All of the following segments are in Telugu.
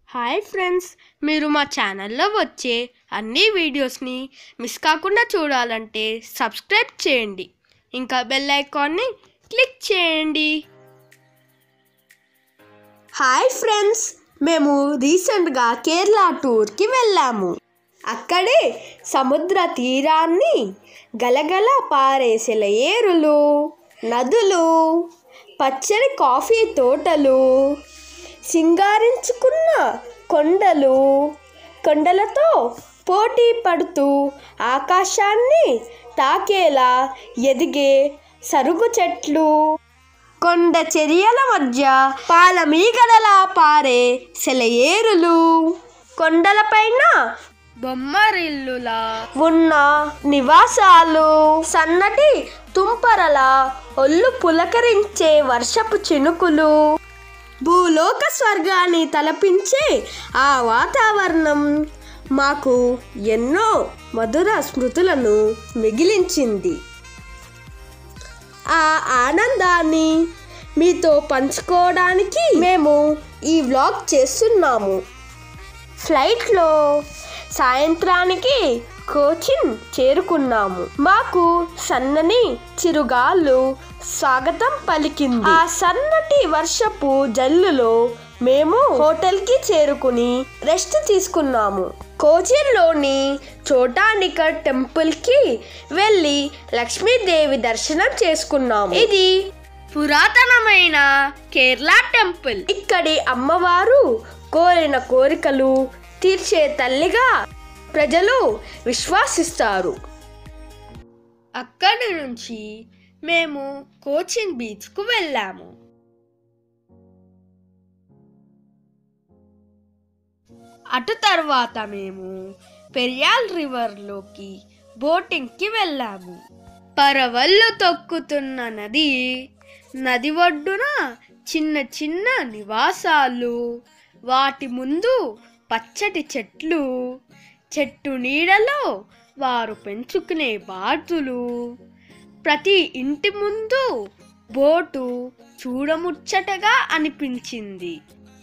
హాయ్ ఫ్రెండ్స్ మీరు మా ఛానల్లో వచ్చే అన్ని వీడియోస్ని మిస్ కాకుండా చూడాలంటే సబ్స్క్రైబ్ చేయండి ఇంకా బెల్ ఐకాన్ని క్లిక్ చేయండి హాయ్ ఫ్రెండ్స్ మేము రీసెంట్గా కేరళ టూర్కి వెళ్ళాము అక్కడే సముద్ర తీరాన్ని గలగల పారేసెల ఏరులు నదులు పచ్చని కాఫీ తోటలు సింగారించుకున్న కొండలు కొండలతో పోటీ పడుతూ ఆకాశాన్ని తాకేలా ఎదిగే సరుగు చెట్లు కొండ చర్యల మధ్య పాలమీగడలా పారే సెలయేరులు కొండలపైన బొమ్మరిల్లులా ఉన్న నివాసాలు సన్నటి తుంపరల ఒళ్ళు పులకరించే వర్షపు చినుకులు భూలోక స్వర్గాన్ని తలపించే ఆ వాతావరణం మాకు ఎన్నో మధుర స్మృతులను మిగిలించింది ఆ ఆనందాన్ని మీతో పంచుకోవడానికి మేము ఈ వ్లాగ్ చేస్తున్నాము ఫ్లైట్లో సాయంత్రానికి కోచిన్ చేరుకున్నాము మాకు సన్నని చిరుగాళ్ళు స్వాగతం పలికింది ఆ సన్నటి వర్షపు జల్లులో మేము హోటల్కి చేరుకుని రెస్ట్ తీసుకున్నాము కోచిన్లోని చోటానికర్ టెంపుల్కి వెళ్ళి లక్ష్మీదేవి దర్శనం చేసుకున్నాము ఇది పురాతనమైన కేరళ టెంపుల్ ఇక్కడి అమ్మవారు కోరిన కోరికలు తీర్చే తల్లిగా ప్రజలు విశ్వసిస్తారు అక్కడి నుంచి మేము కోచిన్ బీచ్కు వెళ్ళాము అటు తర్వాత మేము పెరియాల్ రివర్లోకి బోటింగ్కి వెళ్ళాము పరవళ్ళు తొక్కుతున్న నది నది ఒడ్డున చిన్న చిన్న నివాసాలు వాటి ముందు పచ్చటి చెట్లు చెట్టు నీడలో వారు పెంచుకునే బాతులు ప్రతి ఇంటి ముందు బోటు చూడముచ్చటగా అనిపించింది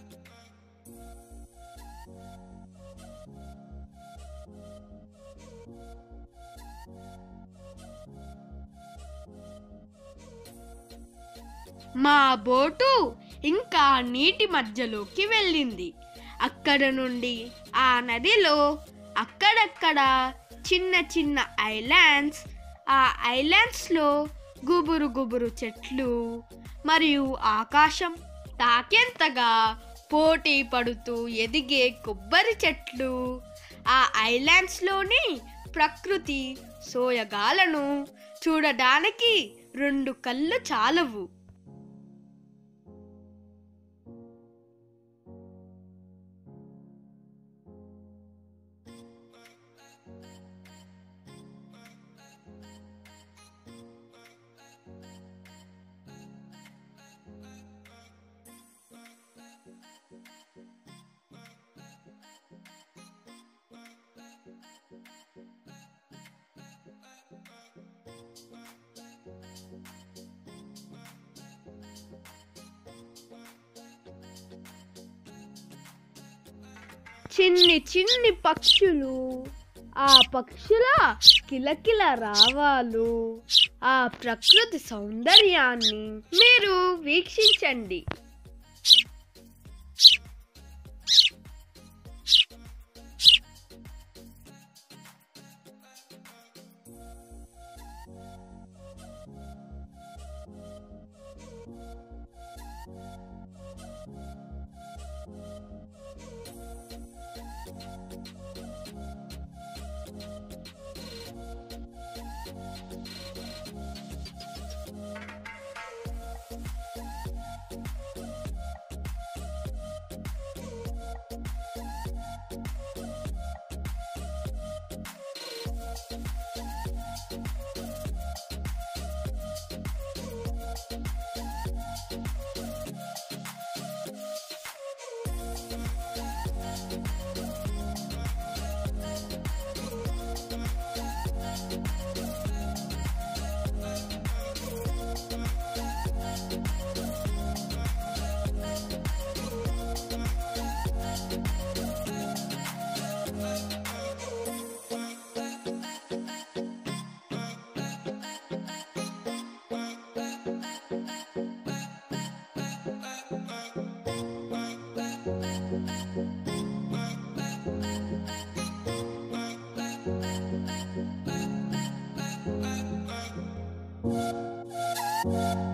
మా బోటు ఇంకా నీటి మధ్యలోకి వెళ్ళింది అక్కడ నుండి ఆ నదిలో అక్కడక్కడ చిన్న చిన్న ఐలాండ్స్ ఆ ఐలాండ్స్లో గుబురు గుబురు చెట్లు మరియు ఆకాశం తాకేంతగా పోటీ పడుతూ ఎదిగే కొబ్బరి చెట్లు ఆ ఐలాండ్స్లోని ప్రకృతి సోయగాలను చూడడానికి రెండు కళ్ళు చాలవు చిన్ని చిన్ని పక్షులు ఆ పక్షుల కిలకిల రావాలు ఆ ప్రకృతి సౌందర్యాన్ని మీరు వీక్షించండి Thank